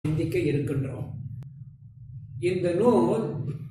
சிந்திக்க இருக்கின்றோம் இந்த நூல்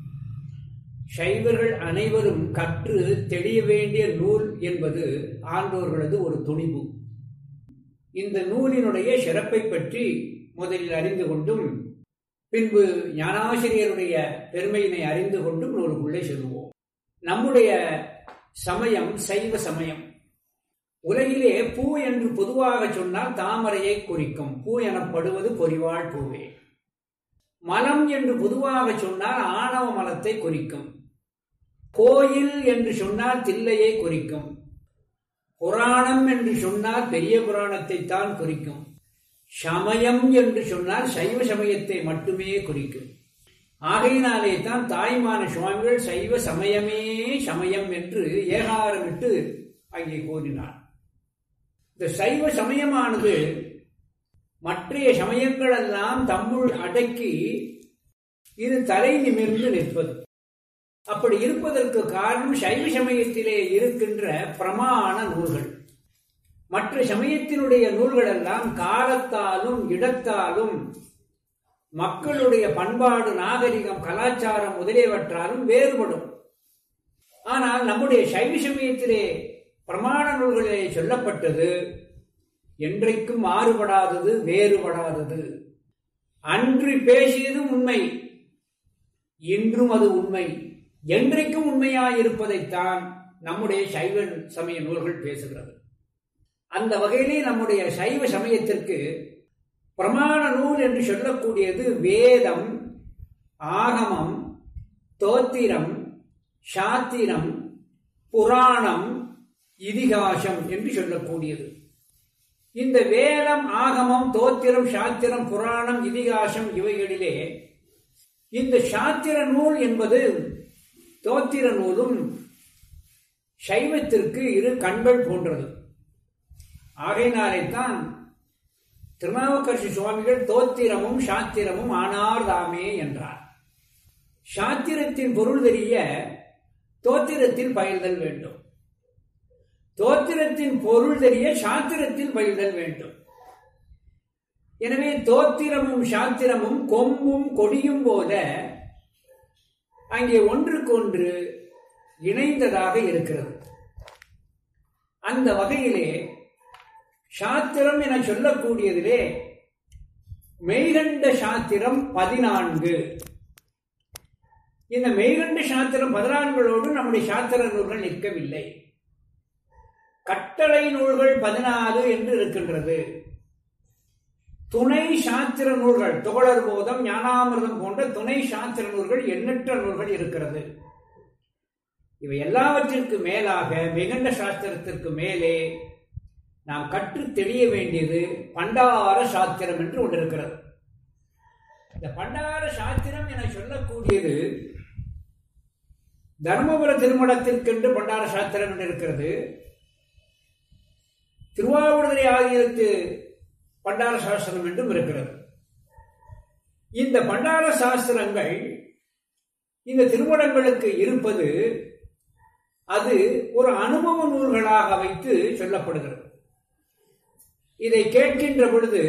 சைவர்கள் அனைவரும் கற்று தெளிய வேண்டிய நூல் என்பது ஆண்டோர்களது ஒரு துணிவு இந்த நூலினுடைய சிறப்பை பற்றி முதலில் அறிந்து கொண்டும் பின்பு ஞானாசிரியருடைய பெருமையினை அறிந்து கொண்டும் நூலுக்குள்ளே செல்வோம் நம்முடைய சமயம் சைவ சமயம் உலகிலே பூ என்று பொதுவாக சொன்னால் தாமரையை குறிக்கும் பூ எனப்படுவது பொறிவாள் பூவே மலம் என்று பொதுவாக சொன்னால் ஆணவ மலத்தை குறிக்கும் கோயில் என்று சொன்னால் தில்லையை குறிக்கும் புராணம் என்று சொன்னால் பெரிய புராணத்தை தான் குறிக்கும் சமயம் என்று சொன்னால் சைவ சமயத்தை மட்டுமே குறிக்கும் ஆகையினாலே தான் தாய்மான சுவாமிகள் சைவ சமயமே சமயம் என்று ஏகாரமிட்டு அங்கே கூறினார் இந்த சைவ சமயமானது மற்றைய சமயங்களெல்லாம் தம்முள் அடக்கி இது தலை நிமிர்ந்து நிற்பது அப்படி இருப்பதற்கு காரணம் சைவ சமயத்திலே இருக்கின்ற பிரமாண நூல்கள் மற்ற சமயத்தினுடைய நூல்கள் எல்லாம் காலத்தாலும் இடத்தாலும் மக்களுடைய பண்பாடு நாகரிகம் கலாச்சாரம் முதலியவற்றாலும் வேறுபடும் ஆனால் நம்முடைய சைவ சமயத்திலே பிரமாண நூல்களிலே சொல்லப்பட்டது என்றைக்கும் மாறுபடாதது வேறுபடாதது அன்று பேசியதும் உண்மை இன்றும் அது உண்மை என்றைக்கும் உண்மையாயிருப்பதைத்தான் நம்முடைய சைவ சமய நூல்கள் பேசுகிறது அந்த வகையிலே நம்முடைய சைவ சமயத்திற்கு பிரமாண நூல் என்று சொல்லக்கூடியது வேதம் ஆகமம் தோத்திரம் சாத்திரம் புராணம் இதிகாசம் என்று சொல்லக்கூடியது இந்த வேதம் ஆகமம் தோத்திரம் சாத்திரம் புராணம் இதிகாசம் இவைகளிலே இந்த சாத்திர நூல் என்பது தோத்திர நூலும் சைவத்திற்கு இரு கண்கள் போன்றது ஆகையினாலேத்தான் திருநாவுக்கரசு சுவாமிகள் தோத்திரமும் சாத்திரமும் ஆனார் தாமே என்றார் சாத்திரத்தின் பொருள் தெரிய தோத்திரத்தில் பயில்தல் வேண்டும் தோத்திரத்தின் பொருள் தெரிய சாத்திரத்தில் பயில்தல் வேண்டும் எனவே தோத்திரமும் சாத்திரமும் கொம்பும் கொடியும் போல அங்கே ஒன்றுக்கொன்று இணைந்ததாக இருக்கிறது அந்த வகையிலே சாத்திரம் என சொல்லக்கூடியதிலே மெய்கண்ட சாத்திரம் பதினான்கு இந்த மெய்கண்ட சாத்திரம் பதினான்களோடு நம்முடைய சாத்திர நூல்கள் நிற்கவில்லை கட்டளை நூல்கள் பதினாலு என்று இருக்கின்றது துணை சாத்திர நூல்கள் தோழர் போதம் ஞானாமிர்தம் போன்ற துணை சாத்திர நூல்கள் எண்ணற்ற நூல்கள் இருக்கிறது இவை எல்லாவற்றிற்கு மேலாக மிகண்ட சாஸ்திரத்திற்கு மேலே நாம் கற்று தெளிய வேண்டியது பண்டார சாத்திரம் என்று ஒன்று இருக்கிறது இந்த பண்டார சாத்திரம் என சொல்லக்கூடியது தர்மபுர திருமணத்திற்கென்று பண்டார சாத்திரம் என்று இருக்கிறது திருவாவூர்துறை ஆகியத்து பண்டார சாஸ்திரம் என்றும் இருக்கிறது இந்த பண்டார சாஸ்திரங்கள் இந்த திருமணங்களுக்கு இருப்பது அது ஒரு அனுபவ நூல்களாக வைத்து சொல்லப்படுகிறது இதை கேட்கின்ற பொழுது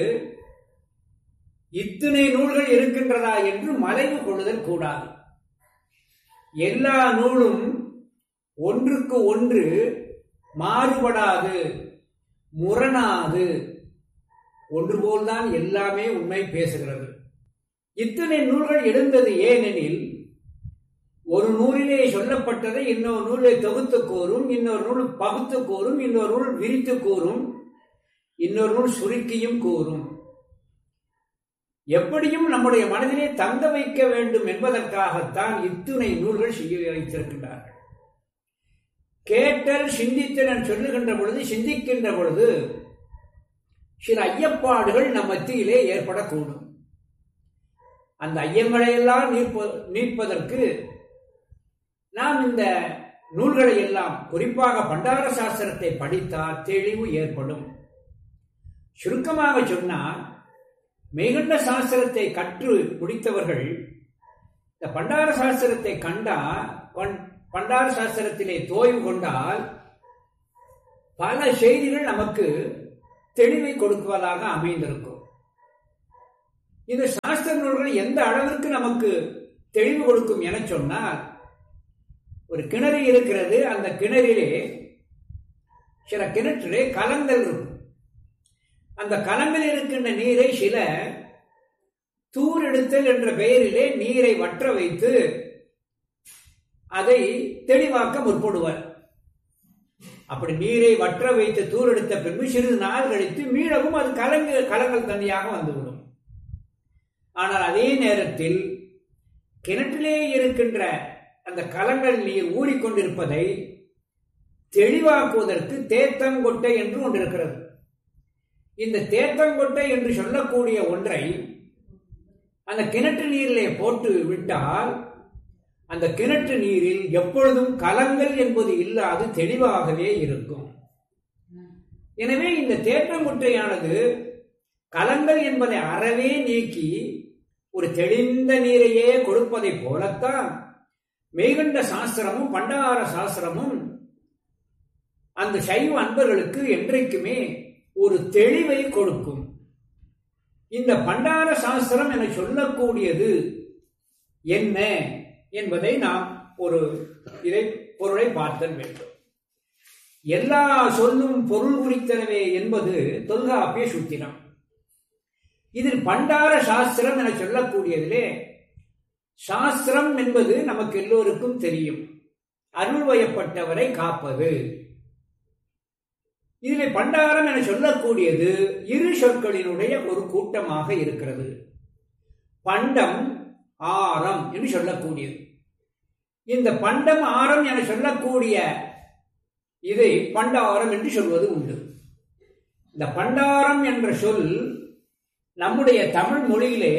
இத்தனை நூல்கள் இருக்கின்றதா என்று மலைவு கொள்ளுதல் கூடாது எல்லா நூலும் ஒன்றுக்கு ஒன்று மாறுபடாது முரணாது ஒன்று போல்தான் எல்லாமே உண்மை பேசுகிறது இத்தனை நூல்கள் எழுந்தது ஏனெனில் ஒரு நூலிலே சொல்லப்பட்டதை இன்னொரு நூலை தொகுத்து கூறும் இன்னொரு நூல் பகுத்து கூறும் இன்னொரு நூல் விரித்து கூறும் இன்னொரு நூல் சுருக்கியும் கூறும் எப்படியும் நம்முடைய மனதிலே தங்க வைக்க வேண்டும் என்பதற்காகத்தான் இத்துணை நூல்கள் செய்ய வைத்திருக்கின்றார்கள் கேட்டல் சிந்தித்தல் சொல்லுகின்ற பொழுது சிந்திக்கின்ற பொழுது சில ஐயப்பாடுகள் நம் மத்தியிலே ஏற்படக்கூடும் அந்த ஐயங்களையெல்லாம் நீப்ப நீப்பதற்கு நாம் இந்த நூல்களை எல்லாம் குறிப்பாக பண்டார சாஸ்திரத்தை படித்தால் தெளிவு ஏற்படும் சுருக்கமாக சொன்னால் மெய்கண்ட சாஸ்திரத்தை கற்று முடித்தவர்கள் இந்த பண்டார சாஸ்திரத்தை கண்டா பண்டார சாஸ்திரத்திலே தோய்வு கொண்டால் பல செய்திகள் நமக்கு தெளிவை கொடுக்குவதாக அமைந்திருக்கும் இந்த சாஸ்திர நூல்கள் எந்த அளவிற்கு நமக்கு தெளிவு கொடுக்கும் என சொன்னால் ஒரு கிணறு இருக்கிறது அந்த கிணறிலே சில கிணற்றிலே கலங்கள் இருக்கும் அந்த கலங்கள் இருக்கின்ற நீரை சில தூர் எடுத்தல் என்ற பெயரிலே நீரை வற்ற வைத்து அதை தெளிவாக்க முற்படுவார் அப்படி நீரை வற்ற வைத்து தூர் எடுத்த பின்பு சிறிது நாள் கழித்து மீளவும் அது கலங்கு கலங்கள் தண்ணியாக வந்துவிடும் ஆனால் அதே நேரத்தில் கிணற்றிலே இருக்கின்ற அந்த கலங்கள் நீர் ஊறிக்கொண்டிருப்பதை தெளிவாக்குவதற்கு தேத்தங்கொட்டை என்று ஒன்று இருக்கிறது இந்த தேத்தங்கொட்டை என்று சொல்லக்கூடிய ஒன்றை அந்த கிணற்று நீரிலே போட்டு விட்டால் அந்த கிணற்று நீரில் எப்பொழுதும் கலங்கள் என்பது இல்லாது தெளிவாகவே இருக்கும் எனவே இந்த தேற்றங்குட்டையானது கலங்கள் என்பதை அறவே நீக்கி ஒரு தெளிந்த நீரையே கொடுப்பதைப் போலத்தான் மெய்கண்ட சாஸ்திரமும் பண்டார சாஸ்திரமும் அந்த சைவ அன்பர்களுக்கு என்றைக்குமே ஒரு தெளிவை கொடுக்கும் இந்த பண்டார சாஸ்திரம் என சொல்லக்கூடியது என்ன என்பதை நாம் ஒரு இதை பொருளை பார்த்தல் வேண்டும் எல்லா சொல்லும் பொருள் குறித்தனவே என்பது தொல்காப்பிய சூத்திரம் இதில் பண்டார சாஸ்திரம் என சொல்லக்கூடியதிலே சாஸ்திரம் என்பது நமக்கு எல்லோருக்கும் தெரியும் அருள் வயப்பட்டவரை காப்பது இதில் பண்டாரம் என சொல்லக்கூடியது இரு சொற்களினுடைய ஒரு கூட்டமாக இருக்கிறது பண்டம் ஆரம் என்று சொல்லக்கூடியது இந்த பண்டம் ஆரம் என சொல்லக்கூடிய இதை பண்டாரம் என்று சொல்வது உண்டு இந்த பண்டாரம் என்ற சொல் நம்முடைய தமிழ் மொழியிலே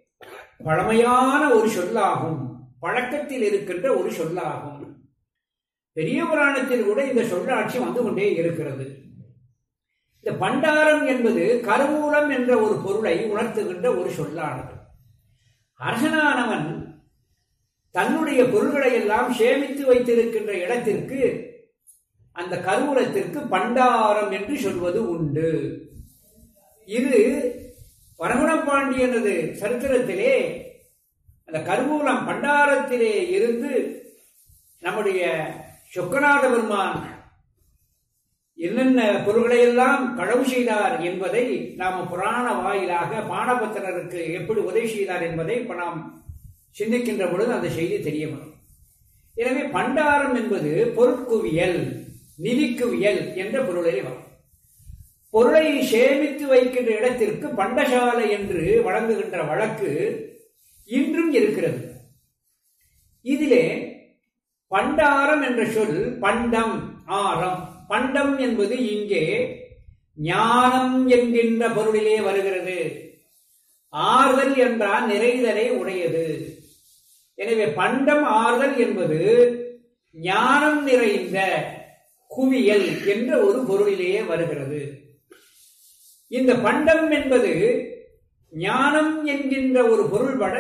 பழமையான ஒரு சொல்லாகும் பழக்கத்தில் இருக்கின்ற ஒரு சொல்லாகும் பெரிய புராணத்தில் கூட இந்த சொல்லாட்சி வந்து கொண்டே இருக்கிறது இந்த பண்டாரம் என்பது கருவூலம் என்ற ஒரு பொருளை உணர்த்துகின்ற ஒரு சொல்லானது அரசனானவன் தன்னுடைய பொருள்களை எல்லாம் சேமித்து வைத்திருக்கின்ற இடத்திற்கு அந்த கருவூலத்திற்கு பண்டாரம் என்று சொல்வது உண்டு இது வரகுணபாண்டியனது சரித்திரத்திலே அந்த கருவூலம் பண்டாரத்திலே இருந்து நம்முடைய சொக்கநாத பெருமான் என்னென்ன பொருள்களை எல்லாம் களவு செய்தார் என்பதை நாம் புராண வாயிலாக பானபத்திரருக்கு எப்படி உதவி செய்தார் என்பதை இப்ப நாம் சிந்திக்கின்ற பொழுது அந்த செய்தி தெரிய வரும் எனவே பண்டாரம் என்பது பொருட்குவியல் நிதிக்குவியல் என்ற பொருளிலே வரும் பொருளை சேமித்து வைக்கின்ற இடத்திற்கு பண்டசாலை என்று வழங்குகின்ற வழக்கு இன்றும் இருக்கிறது இதிலே பண்டாரம் என்ற சொல் பண்டம் ஆரம் பண்டம் என்பது இங்கே ஞானம் என்கின்ற பொருளிலே வருகிறது ஆறுதல் என்றால் நிறைதலை உடையது எனவே பண்டம் ஆறுதல் என்பது ஞானம் நிறைந்த குவியல் என்ற ஒரு பொருளிலேயே வருகிறது இந்த பண்டம் என்பது ஞானம் என்கின்ற ஒரு பொருள்பட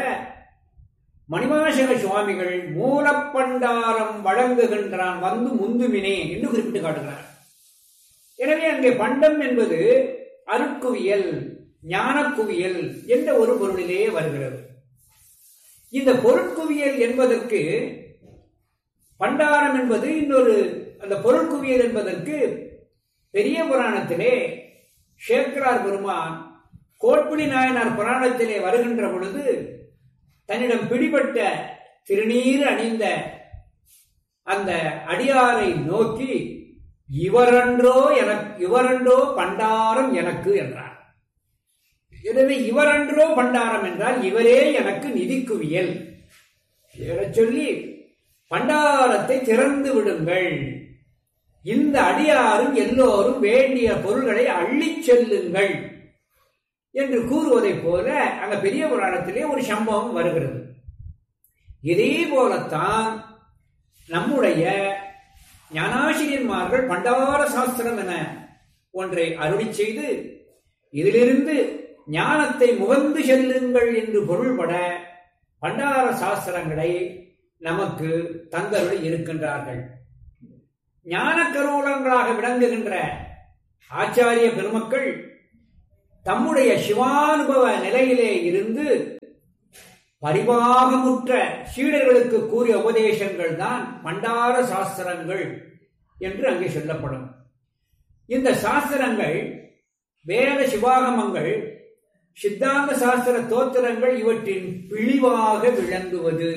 மணிவாசக சுவாமிகள் மூலப்பண்டாரம் வழங்குகின்றான் வந்து முந்துமினே என்று குறிப்பிட்டு காட்டுகிறார் எனவே அங்கே பண்டம் என்பது அருட்குவியல் ஞானக்குவியல் என்ற ஒரு பொருளிலேயே வருகிறது இந்த பொருட்குவியல் என்பதற்கு பண்டாரம் என்பது இன்னொரு அந்த பொருட்குவியல் என்பதற்கு பெரிய புராணத்திலே சேக்கரார் பெருமான் கோட்பிடி நாயனார் புராணத்திலே வருகின்ற பொழுது தன்னிடம் பிடிபட்ட திருநீர் அணிந்த அந்த அடியாரை நோக்கி இவரன்றோ எனக்கு இவரன்றோ பண்டாரம் எனக்கு என்றார் எனவே இவரன்றோ பண்டாரம் என்றால் இவரே எனக்கு நிதிக்குவியல் எனச் சொல்லி பண்டாரத்தை திறந்து விடுங்கள் இந்த அடியாரும் எல்லோரும் வேண்டிய பொருள்களை அள்ளிச் செல்லுங்கள் என்று கூறுவதைப் போல அங்க பெரிய புராணத்திலே ஒரு சம்பவம் வருகிறது இதே போலத்தான் நம்முடைய ஞானாசிரியன்மார்கள் பண்டார சாஸ்திரம் என ஒன்றை அருளி செய்து இதிலிருந்து ஞானத்தை முகந்து செல்லுங்கள் என்று பொருள்பட பண்டார சாஸ்திரங்களை நமக்கு தந்தருள் இருக்கின்றார்கள் ஞான கருவூலங்களாக விளங்குகின்ற ஆச்சாரிய பெருமக்கள் தம்முடைய சிவானுபவ நிலையிலே இருந்து பரிபாகமுற்ற சீடர்களுக்கு கூறிய உபதேசங்கள் தான் பண்டார சாஸ்திரங்கள் என்று அங்கே சொல்லப்படும் இந்த சாஸ்திரங்கள் வேத சிவாகமங்கள் சித்தாந்த சாஸ்திர தோத்திரங்கள் இவற்றின் பிழிவாக விளங்குவது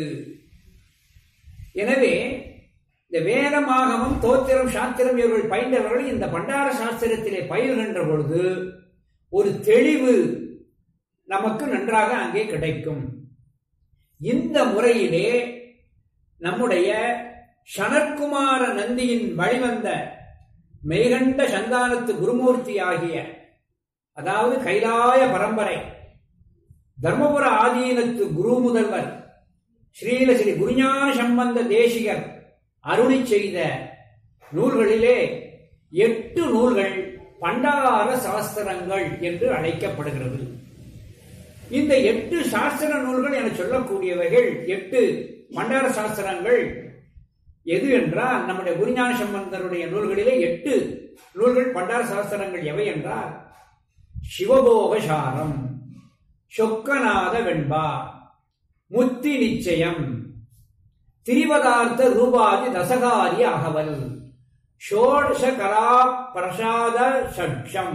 எனவே இந்த வேதமாகமம் தோத்திரம் சாஸ்திரம் இவர்கள் பயின்றவர்கள் இந்த பண்டார சாஸ்திரத்திலே பயிர்கின்ற பொழுது ஒரு தெளிவு நமக்கு நன்றாக அங்கே கிடைக்கும் இந்த முறையிலே நம்முடைய சனற்குமார நந்தியின் வழிவந்த மெய்கண்ட சந்தானத்து குருமூர்த்தி ஆகிய அதாவது கைலாய பரம்பரை தர்மபுர ஆதீனத்து குரு முதல்வர் ஸ்ரீல ஸ்ரீ குருஞான சம்பந்த தேசிகர் அருளி செய்த நூல்களிலே எட்டு நூல்கள் பண்டார சாஸ்திரங்கள் என்று அழைக்கப்படுகிறது இந்த எட்டு சாஸ்திர நூல்கள் என சொல்லக்கூடியவைகள் எட்டு பண்டார சாஸ்திரங்கள் எது என்றால் நம்முடைய குருஞான சம்பந்தருடைய நூல்களிலே எட்டு நூல்கள் பண்டார சாஸ்திரங்கள் எவை என்றால் சிவபோகசாரம் சொக்கநாத வெண்பா முத்தி நிச்சயம் திரிவதார்த்த ரூபாதி தசகாரி அகவல் ஷோடச கலா பிரசாத சட்சம்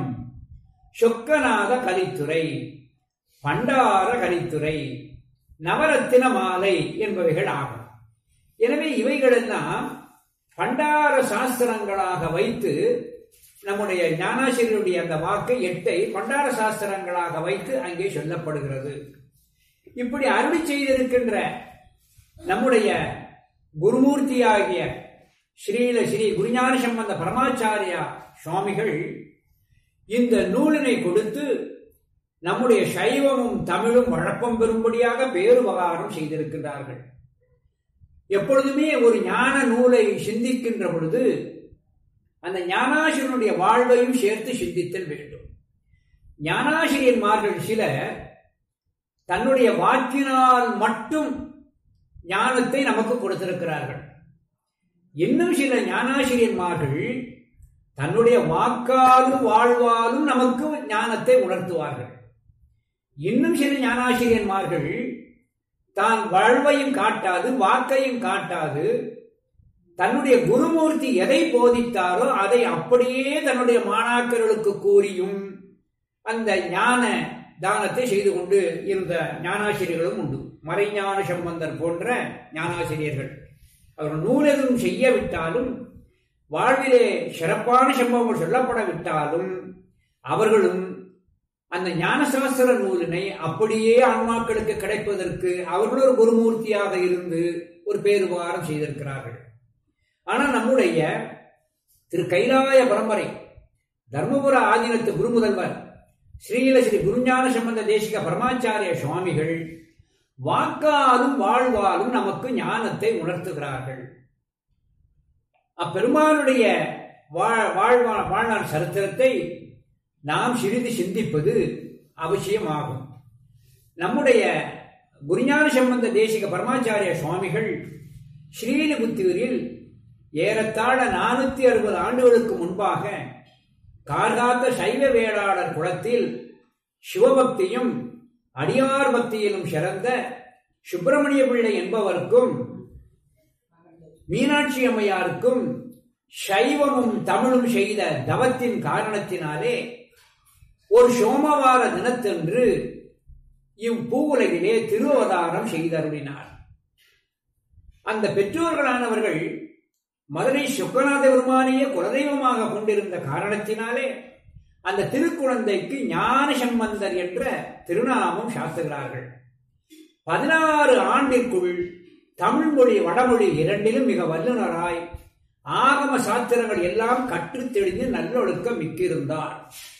சொக்கநாத கலித்துறை பண்டார கலித்துறை நவரத்தின மாலை என்பவைகள் ஆகும் எனவே இவைகளெல்லாம் பண்டார சாஸ்திரங்களாக வைத்து நம்முடைய ஞானாசிரியருடைய அந்த வாக்கை எட்டை பண்டார சாஸ்திரங்களாக வைத்து அங்கே சொல்லப்படுகிறது இப்படி அருளி செய்திருக்கின்ற நம்முடைய குருமூர்த்தியாகிய ஸ்ரீல ஸ்ரீ குருஞான சம்பந்த பரமாச்சாரியா சுவாமிகள் இந்த நூலினை கொடுத்து நம்முடைய சைவமும் தமிழும் வழப்பம் பெறும்படியாக பேருபகாரம் செய்திருக்கிறார்கள் எப்பொழுதுமே ஒரு ஞான நூலை சிந்திக்கின்ற பொழுது அந்த ஞானாசிரியனுடைய வாழ்வையும் சேர்த்து சிந்தித்தல் வேண்டும் ஞானாசிரியன்மார்கள் சில தன்னுடைய வாக்கினால் மட்டும் ஞானத்தை நமக்கு கொடுத்திருக்கிறார்கள் இன்னும் சில ஞானாசிரியன்மார்கள் தன்னுடைய வாக்காலும் வாழ்வாலும் நமக்கு ஞானத்தை உணர்த்துவார்கள் இன்னும் சில ஞானாசிரியன்மார்கள் தான் வாழ்வையும் காட்டாது வாக்கையும் காட்டாது தன்னுடைய குருமூர்த்தி எதை போதித்தாரோ அதை அப்படியே தன்னுடைய மாணாக்கர்களுக்கு கூறியும் அந்த ஞான தானத்தை செய்து கொண்டு இருந்த ஞானாசிரியர்களும் உண்டு மறைஞான சம்பந்தர் போன்ற ஞானாசிரியர்கள் அவர்கள் நூல் எதுவும் செய்யவிட்டாலும் வாழ்விலே சிறப்பான சம்பவங்கள் சொல்லப்படவிட்டாலும் அவர்களும் அந்த ஞானசாஸ்திர நூலினை அப்படியே ஆன்மாக்களுக்கு கிடைப்பதற்கு அவர்கள் ஒரு குருமூர்த்தியாக இருந்து ஒரு பேருபாரம் செய்திருக்கிறார்கள் ஆனால் நம்முடைய திரு கைலாய பரம்பரை தர்மபுர ஆதீனத்து குரு முதல்வர் ஸ்ரீல ஸ்ரீ குருஞான சம்பந்த தேசிக பரமாச்சாரிய சுவாமிகள் வாக்காலும் வாழ்வாலும் நமக்கு ஞானத்தை உணர்த்துகிறார்கள் அப்பெருமானுடைய வாழ்வா வாழ்நாள் சரித்திரத்தை நாம் சிறிது சிந்திப்பது அவசியமாகும் நம்முடைய குருஞான சம்பந்த தேசிக பரமாச்சாரிய சுவாமிகள் ஸ்ரீலிபுத்தூரில் ஏறத்தாழ நானூத்தி அறுபது ஆண்டுகளுக்கு முன்பாக கார்காத்த சைவ வேளாளர் குளத்தில் சிவபக்தியும் அடியார் பக்தியிலும் சிறந்த சுப்பிரமணிய பிள்ளை என்பவருக்கும் மீனாட்சி அம்மையாருக்கும் சைவமும் தமிழும் செய்த தவத்தின் காரணத்தினாலே ஒரு சோமவார தினத்தன்று இப்பூவுலகிலே திருவதாரம் செய்தருளினார் அந்த பெற்றோர்களானவர்கள் மதுரை சொக்கநாத பெருமானையே குலதெய்வமாக கொண்டிருந்த காரணத்தினாலே அந்த திருக்குழந்தைக்கு ஞான சம்பந்தர் என்ற திருநாமம் சாத்துகிறார்கள் பதினாறு ஆண்டிற்குள் தமிழ் மொழி வடமொழி இரண்டிலும் மிக வல்லுநராய் ஆகம சாத்திரங்கள் எல்லாம் கற்றுத் தெளிந்து நல்லொழுக்கம் மிக்கிருந்தார்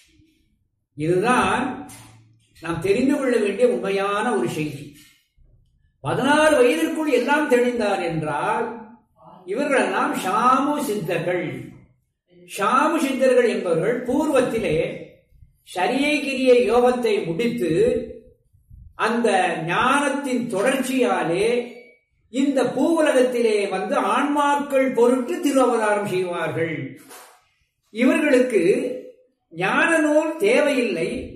இதுதான் நாம் தெரிந்து கொள்ள வேண்டிய உண்மையான ஒரு செய்தி பதினாறு வயதிற்குள் எல்லாம் தெளிந்தார் என்றால் இவர்களெல்லாம் ஷாமு சித்தர்கள் ஷாமு சித்தர்கள் என்பவர்கள் பூர்வத்திலே சரியை கிரிய யோகத்தை முடித்து அந்த ஞானத்தின் தொடர்ச்சியாலே இந்த பூவுலகத்திலே வந்து ஆன்மாக்கள் பொருட்டு திருவவதாரம் செய்வார்கள் இவர்களுக்கு ஞான நூல் தேவையில்லை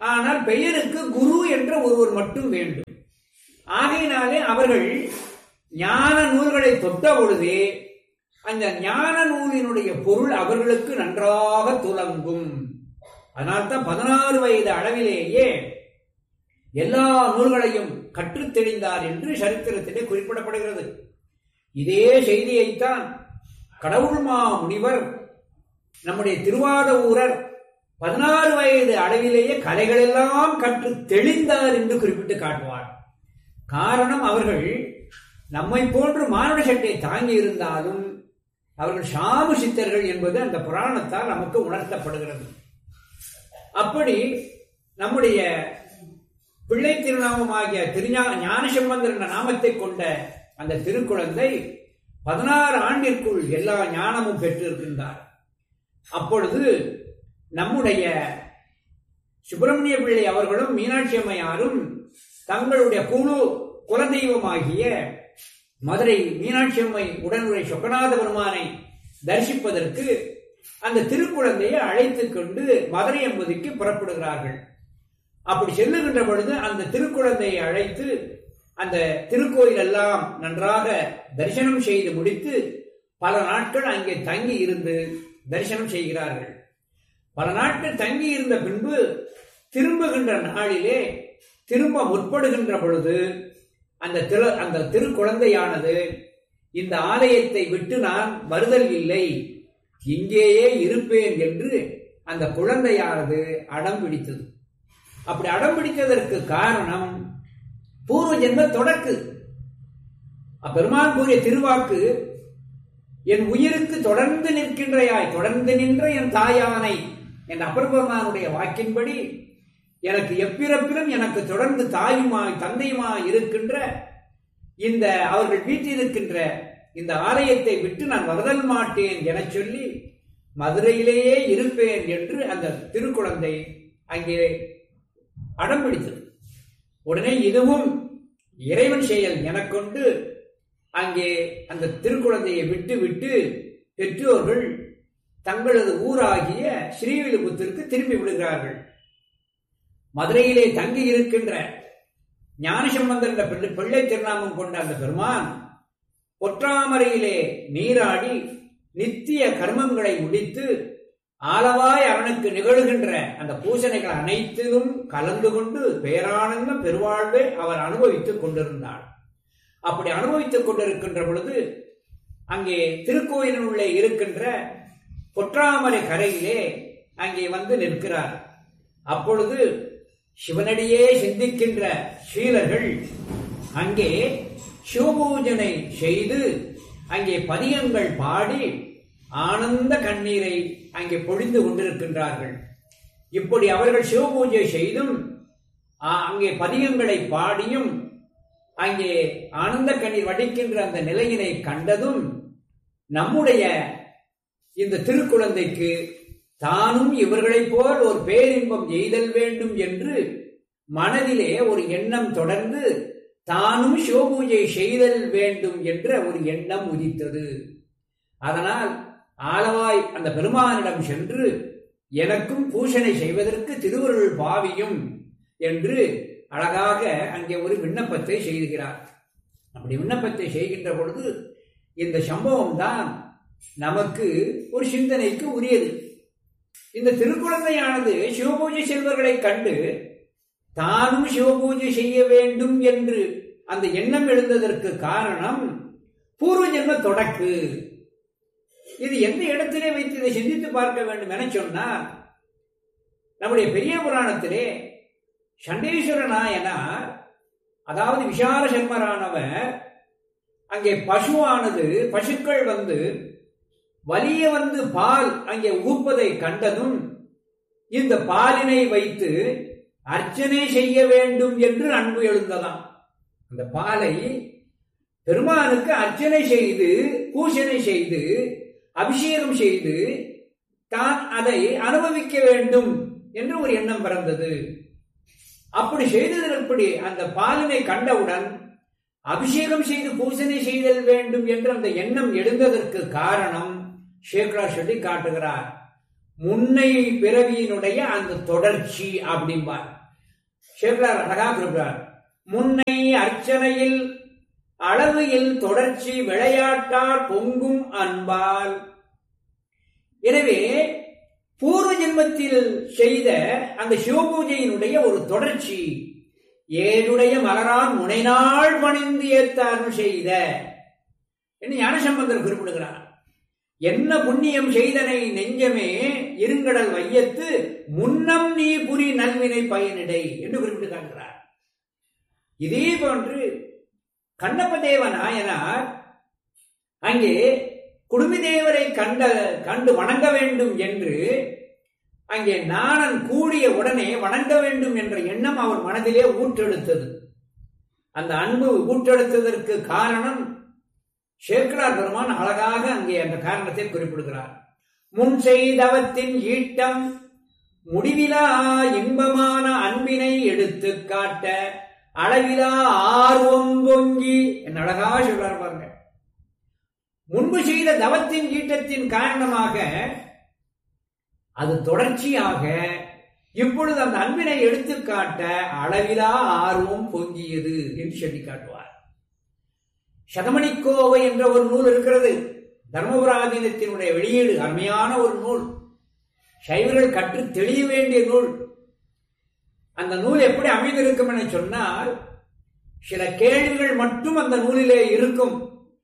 ஆனால் பெயருக்கு குரு என்ற ஒருவர் மட்டும் வேண்டும் ஆகையினாலே அவர்கள் ஞான நூல்களை தொட்ட பொழுதே அந்த ஞான நூலினுடைய பொருள் அவர்களுக்கு நன்றாக துலங்கும் அதனால்தான் பதினாறு வயது அளவிலேயே எல்லா நூல்களையும் கற்றுத் தெளிந்தார் என்று சரித்திரத்திலே குறிப்பிடப்படுகிறது இதே செய்தியைத்தான் கடவுள்மா முனிவர் நம்முடைய திருவாதூரர் பதினாறு வயது அளவிலேயே கலைகளெல்லாம் கற்று தெளிந்தார் என்று குறிப்பிட்டு காட்டுவார் காரணம் அவர்கள் நம்மை போன்று மானுட சட்டை தாங்கி இருந்தாலும் அவர்கள் சாமு சித்தர்கள் என்பது அந்த புராணத்தால் நமக்கு உணர்த்தப்படுகிறது அப்படி நம்முடைய பிள்ளை திருநாமமாகிய திருஞா ஞானசம்பந்தர் என்ற நாமத்தை கொண்ட அந்த திருக்குழந்தை பதினாறு ஆண்டிற்குள் எல்லா ஞானமும் பெற்றிருக்கின்றார் அப்பொழுது நம்முடைய சுப்பிரமணிய பிள்ளை அவர்களும் மீனாட்சி அம்மையாரும் தங்களுடைய குழு குலதெய்வமாகிய மதுரை மீனாட்சி அம்மை உடனுரை சொக்கநாத பெருமானை தரிசிப்பதற்கு அந்த திருக்குழந்தையை அழைத்துக் கொண்டு மதுரை என்பதிக்கு புறப்படுகிறார்கள் அப்படி செல்லுகின்ற பொழுது அந்த திருக்குழந்தையை அழைத்து அந்த திருக்கோயில் எல்லாம் நன்றாக தரிசனம் செய்து முடித்து பல நாட்கள் அங்கே தங்கி இருந்து தரிசனம் செய்கிறார்கள் பல நாட்கள் தங்கி இருந்த பின்பு திரும்புகின்ற நாளிலே திரும்ப முற்படுகின்ற பொழுது அந்த திரு அந்த திருக்குழந்தையானது இந்த ஆலயத்தை விட்டு நான் வருதல் இல்லை இங்கேயே இருப்பேன் என்று அந்த குழந்தையானது அடம் பிடித்தது அப்படி அடம் பிடித்ததற்கு காரணம் பூர்வ ஜென்ம தொடக்கு அப்பெருமான் கூறிய திருவாக்கு என் உயிருக்கு தொடர்ந்து நிற்கின்றையாய் தொடர்ந்து நின்ற என் தாயானை என் அப்பெருமானுடைய வாக்கின்படி எனக்கு எப்பிறப்பிலும் எனக்கு தொடர்ந்து தாயுமாய் தந்தையுமாய் இருக்கின்ற இந்த அவர்கள் வீட்டிருக்கின்ற இந்த ஆலயத்தை விட்டு நான் வருதல் மாட்டேன் என சொல்லி மதுரையிலேயே இருப்பேன் என்று அந்த திருக்குழந்தை அங்கே அடம் பிடித்தது உடனே இதுவும் இறைவன் செயல் எனக்கொண்டு அங்கே அந்த திருக்குழந்தையை விட்டு விட்டு பெற்றோர்கள் தங்களது ஊராகிய ஸ்ரீவில்லிபுத்திற்கு திரும்பி விடுகிறார்கள் மதுரையிலே தங்கி இருக்கின்ற ஞானசம்பந்தர் என்ற பிள்ளை பிள்ளை திருநாமம் கொண்ட அந்த பெருமான் பொற்றாமரையிலே நீராடி நித்திய கர்மங்களை முடித்து ஆலவாய் அவனுக்கு நிகழ்கின்ற அந்த பூசணைகள் அனைத்திலும் கலந்து கொண்டு பேரானந்தம் பெருவாழ்வை அவர் அனுபவித்துக் கொண்டிருந்தார் அப்படி அனுபவித்துக் கொண்டிருக்கின்ற பொழுது அங்கே திருக்கோயிலின் உள்ளே இருக்கின்ற பொற்றாமரை கரையிலே அங்கே வந்து நிற்கிறார் அப்பொழுது சிவனடியே சிந்திக்கின்ற சீலர்கள் அங்கே சிவபூஜனை செய்து அங்கே பதியங்கள் பாடி ஆனந்த கண்ணீரை அங்கே பொழிந்து கொண்டிருக்கின்றார்கள் இப்படி அவர்கள் சிவபூஜை செய்தும் அங்கே பதியங்களை பாடியும் அங்கே ஆனந்த கண்ணீர் வடிக்கின்ற அந்த நிலையினை கண்டதும் நம்முடைய இந்த திருக்குழந்தைக்கு தானும் இவர்களைப் போல் ஒரு பேரின்பம் எய்தல் வேண்டும் என்று மனதிலே ஒரு எண்ணம் தொடர்ந்து தானும் சிவபூஜை செய்தல் வேண்டும் என்ற ஒரு எண்ணம் உதித்தது அதனால் ஆலவாய் அந்த பெருமானிடம் சென்று எனக்கும் பூஷணை செய்வதற்கு திருவருள் பாவியும் என்று அழகாக அங்கே ஒரு விண்ணப்பத்தை செய்துகிறார் அப்படி விண்ணப்பத்தை செய்கின்ற பொழுது இந்த சம்பவம் தான் நமக்கு ஒரு சிந்தனைக்கு உரியது இந்த திருக்குழந்தையானது சிவபூஜை செல்வர்களை கண்டு தானும் சிவபூஜை செய்ய வேண்டும் என்று அந்த எண்ணம் எழுந்ததற்கு காரணம் பூர்வ ஜென்ம தொடக்கு இது எந்த இடத்திலே வைத்து இதை சிந்தித்து பார்க்க வேண்டும் என சொன்னார் நம்முடைய பெரிய புராணத்திலே சண்டேஸ்வர நாயனார் அதாவது விஷால சர்மரானவர் அங்கே பசுவானது பசுக்கள் வந்து வலிய வந்து பால் அங்கே ஊப்பதை கண்டதும் இந்த பாலினை வைத்து அர்ச்சனை செய்ய வேண்டும் என்று அன்பு எழுந்ததாம் அந்த பாலை பெருமானுக்கு அர்ச்சனை செய்து பூசனை செய்து அபிஷேகம் செய்து தான் அதை அனுபவிக்க வேண்டும் என்று ஒரு எண்ணம் பிறந்தது அப்படி செய்ததற்படி அந்த பாலினை கண்டவுடன் அபிஷேகம் செய்து பூசனை செய்தல் வேண்டும் என்ற அந்த எண்ணம் எழுந்ததற்கு காரணம் ஷேக்ரா சொல்லி காட்டுகிறார் முன்னை பிறவியினுடைய அந்த தொடர்ச்சி அப்படிம்பார் ஷேப்லார் அழகா குறிப்பிடார் முன்னை அர்ச்சனையில் அளவையில் தொடர்ச்சி விளையாட்டால் பொங்கும் அன்பால் எனவே பூர்வ ஜென்மத்தில் செய்த அந்த சிவபூஜையினுடைய ஒரு தொடர்ச்சி ஏழுடைய மலரான் முனைநாள் பணிந்து ஏத்தாரும் செய்த என்று ஞானசம்பந்தர் குறிப்பிடுகிறார் என்ன புண்ணியம் செய்தனை நெஞ்சமே இருங்கடல் வையத்து முன்னம் நீ புரி நல்வினை பயனிடை என்று குறிப்பிட்டு காட்டுகிறார் இதே போன்று கண்ணப்பதேவ நாயனார் அங்கே குடுமி தேவரை கண்ட கண்டு வணங்க வேண்டும் என்று அங்கே நாணன் கூடிய உடனே வணங்க வேண்டும் என்ற எண்ணம் அவர் மனதிலே ஊற்றெடுத்தது அந்த அன்பு ஊற்றெடுத்ததற்கு காரணம் சேக்கடார் பெருமான் அழகாக அங்கே அந்த காரணத்தை குறிப்பிடுகிறார் முன் செய்தவத்தின் ஈட்டம் முடிவிலா இன்பமான அன்பினை எடுத்து காட்ட அளவிலா ஆர்வம் பொங்கி என் அழகாக சொல்றார் பாருங்க முன்பு செய்த தவத்தின் ஈட்டத்தின் காரணமாக அது தொடர்ச்சியாக இப்பொழுது அந்த அன்பினை எடுத்து காட்ட அளவிலா ஆர்வம் பொங்கியது என்று சொல்லி காட்டுவார் சதமணிக்கோவை என்ற ஒரு நூல் இருக்கிறது தர்மபுராதீனத்தினுடைய வெளியீடு அருமையான ஒரு நூல் சைவர்கள் கற்று தெளிய வேண்டிய நூல் அந்த நூல் எப்படி அமைந்திருக்கும் என சொன்னால் சில கேள்விகள் மட்டும் அந்த நூலிலே இருக்கும்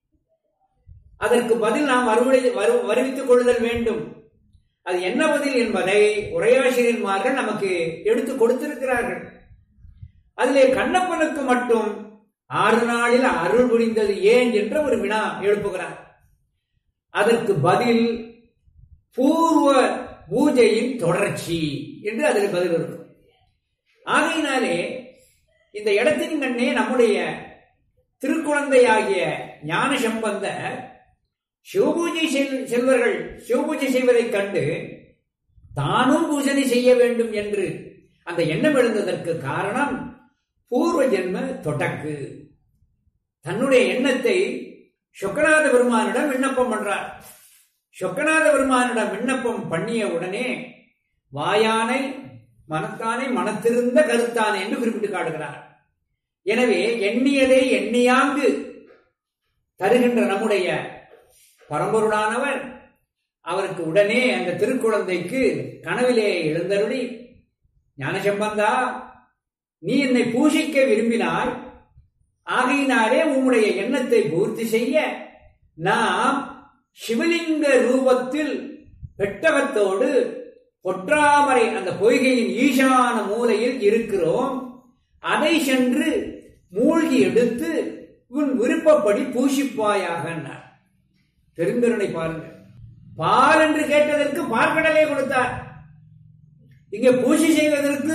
அதற்கு பதில் நாம் அறுவடை வருவித்துக் கொள்ளுதல் வேண்டும் அது என்ன பதில் என்பதை உரையாசிரியர்மார்கள் நமக்கு எடுத்து கொடுத்திருக்கிறார்கள் அதிலே கண்ணப்பனுக்கு மட்டும் ஆறு நாளில் அருள் புரிந்தது ஏன் என்ற ஒரு வினா எழுப்புகிறார் அதற்கு பதில் பூர்வ பூஜையின் தொடர்ச்சி என்று அதில் பதில் இருக்கும் ஆகையினாலே இந்த இடத்தின் கண்ணே நம்முடைய திருக்குழந்தையாகிய ஞான சம்பந்த சிவபூஜை செல்வர்கள் சிவபூஜை செய்வதைக் கண்டு தானும் பூஜனை செய்ய வேண்டும் என்று அந்த எண்ணம் எழுந்ததற்கு காரணம் பூர்வ ஜென்ம தொடக்கு தன்னுடைய எண்ணத்தை சொக்கநாத பெருமானிடம் விண்ணப்பம் பண்றார் சொக்கநாத பெருமானிடம் விண்ணப்பம் பண்ணிய உடனே வாயானை மனத்தானை மனத்திருந்த கருத்தானை என்று குறிப்பிட்டு காட்டுகிறார் எனவே எண்ணியதை எண்ணியாங்கு தருகின்ற நம்முடைய பரம்பொருளானவர் அவருக்கு உடனே அந்த திருக்குழந்தைக்கு கனவிலே எழுந்தருளி ஞானசம்பந்தா நீ என்னை பூஜிக்க விரும்பினாய் ஆகையினாலே உம்முடைய எண்ணத்தை பூர்த்தி செய்ய நாம் சிவலிங்க ரூபத்தில் பெட்டகத்தோடு பொற்றாமரை அந்த பொய்கையின் ஈசான மூலையில் இருக்கிறோம் அதை சென்று மூழ்கி எடுத்து உன் விருப்பப்படி பூசிப்பாயாக பெருங்கருணை பாருங்க பால் என்று கேட்டதற்கு பார்க்கடலை கொடுத்தார் இங்கே பூஜை செய்வதற்கு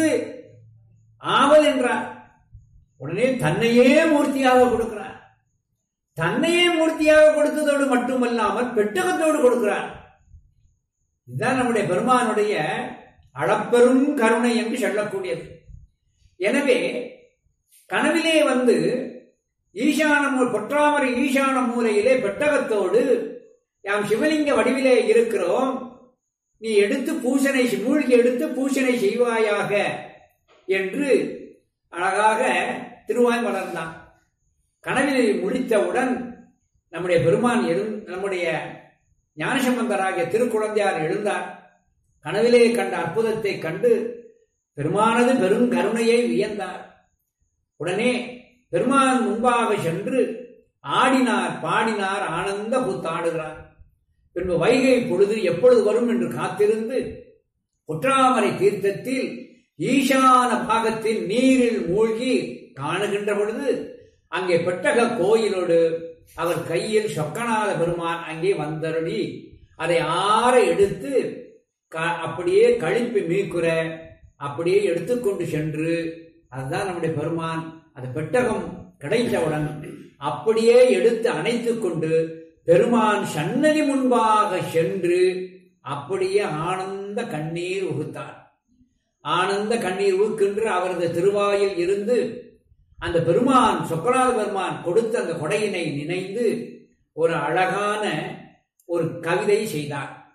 ஆவல் என்றார் உடனே தன்னையே மூர்த்தியாக கொடுக்கிறார் தன்னையே மூர்த்தியாக கொடுத்ததோடு மட்டுமல்லாமல் பெட்டகத்தோடு கொடுக்கிறார் இதுதான் நம்முடைய பெருமானுடைய அளப்பெரும் கருணை என்று சொல்லக்கூடியது எனவே கனவிலே வந்து ஈசான பொற்றாமரை ஈசான மூலையிலே பெட்டகத்தோடு யாம் சிவலிங்க வடிவிலே இருக்கிறோம் நீ எடுத்து பூசனை மூழ்கி எடுத்து பூசனை செய்வாயாக என்று அழகாக திருவாய் வளர்ந்தான் கனவில் முடித்தவுடன் நம்முடைய பெருமான் எழு நம்முடைய ஞானசம்பந்தராகிய திருக்குழந்தையார் எழுந்தார் கனவிலே கண்ட அற்புதத்தை கண்டு பெருமானது பெரும் கருணையை வியந்தார் உடனே பெருமான் முன்பாக சென்று ஆடினார் பாடினார் ஆனந்த கூத்தாடுகிறார் பின்பு வைகை பொழுது எப்பொழுது வரும் என்று காத்திருந்து குற்றாமரை தீர்த்தத்தில் ஈசான பாகத்தில் நீரில் மூழ்கி காணுகின்ற பொழுது அங்கே பெட்டக கோயிலோடு அவர் கையில் சொக்கநாத பெருமான் அங்கே வந்தருளி அதை ஆற எடுத்து அப்படியே கழிப்பு மீக்குற அப்படியே எடுத்துக்கொண்டு சென்று அதுதான் நம்முடைய பெருமான் அது பெட்டகம் கிடைத்தவுடன் அப்படியே எடுத்து அணைத்துக் கொண்டு பெருமான் சன்னதி முன்பாக சென்று அப்படியே ஆனந்த கண்ணீர் உகுத்தார் ஆனந்த கண்ணீர் ஊக்கின்ற அவரது திருவாயில் இருந்து அந்த பெருமான் சொக்கநாத பெருமான் கொடுத்த அந்த கொடையினை நினைந்து ஒரு அழகான ஒரு கவிதை செய்தார்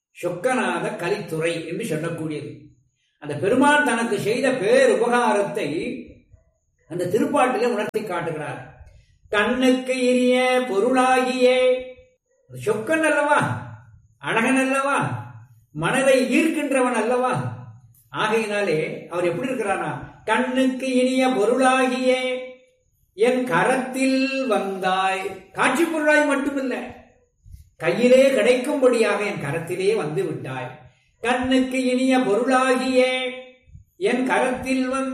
சொக்கநாத கலித்துறை என்று சொல்லக்கூடியது அந்த பெருமான் தனக்கு செய்த பேர் உபகாரத்தை அந்த திருப்பாட்டிலே உணர்த்தி காட்டுகிறார் கண்ணுக்கு இனிய பொருளாகிய சொக்கன் அல்லவா அழகன் அல்லவா மனதை ஈர்க்கின்றவன் அல்லவா ஆகையினாலே அவர் எப்படி இருக்கிறானா கண்ணுக்கு இனிய பொருளாகிய என் கரத்தில் வந்தாய் காட்சி பொருளாய் மட்டுமில்ல கையிலே கிடைக்கும்படியாக என் கரத்திலே வந்து விட்டாய் கண்ணுக்கு இனிய பொருளாகிய என் கரத்தில் வந்து